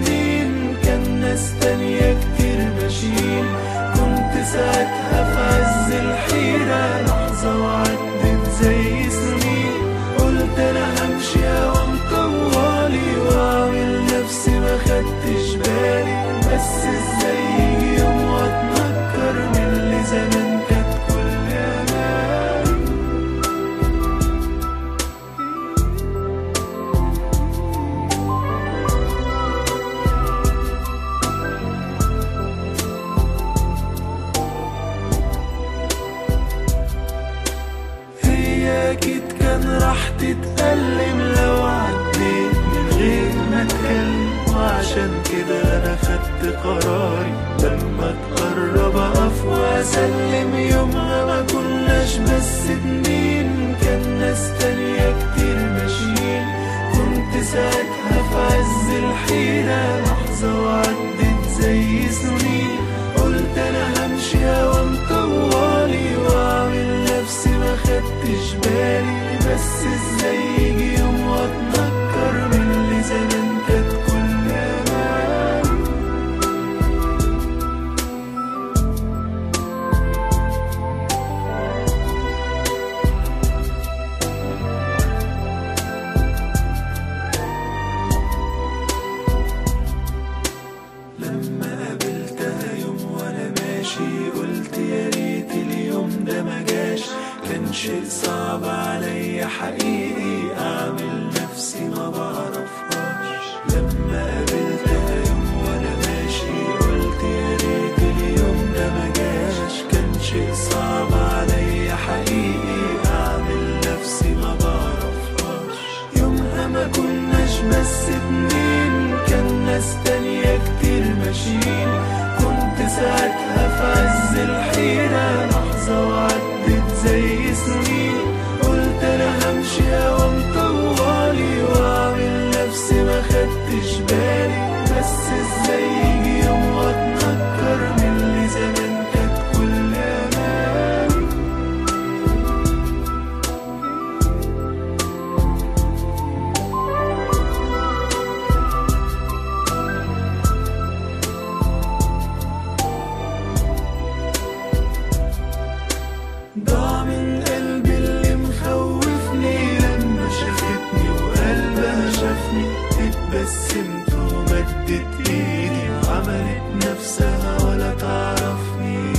سنين كان ناس تانية كتير ماشيين كنت ساعتها في عز الحيرة لحظة وعدت زي سنين قلت انا همشي اوام طوالي واعمل نفسي ما خدتش بالي بس ازاي يجي يوم واتنكر من اللي زمان كانت كل امالي هي اكيد كان راح تتألم لو عديت من غير ما اتكلم وعشان كده انا خدت قراري لما تقرب اقف واسلم يومها ما كناش بس اتنين كان ناس تانية كتير ماشيين كنت ساعتها في عز الحيرة لحظة وعدت زي سنين قلت انا همشي اوام طوالي واعمل نفسي ما خدتش بالي بس ازاي يجي يوم واتنكر من اللي زمان كانت كل امالي لما قابلتها يوم وانا ماشي قلت يا ريت اليوم ده ما جاش كان شيء صعب عليا حقيقي اعمل نفسي ما بعرفهاش لما قابلتها يوم وانا ماشي قلت يا ريت اليوم ده ما جاش كان شيء صعب عليا حقيقي اعمل نفسي ما بعرفهاش يومها ما كناش بس اتنين كان ناس تانية كتير ماشيين كنت ساعتها في عز الحيرة لحظة وعدت زي سنين قلت انا همشي اوام طوالي واعمل نفسي ما خدتش بالي بس ازاي يجي يوم واتنكر من اللي زمان كانت كل امالي ضاع من قلبي اللي مخوفني لما شافتني وقلبها شافني اتبسمت ومدت ايدي وعملت نفسها ولا تعرفني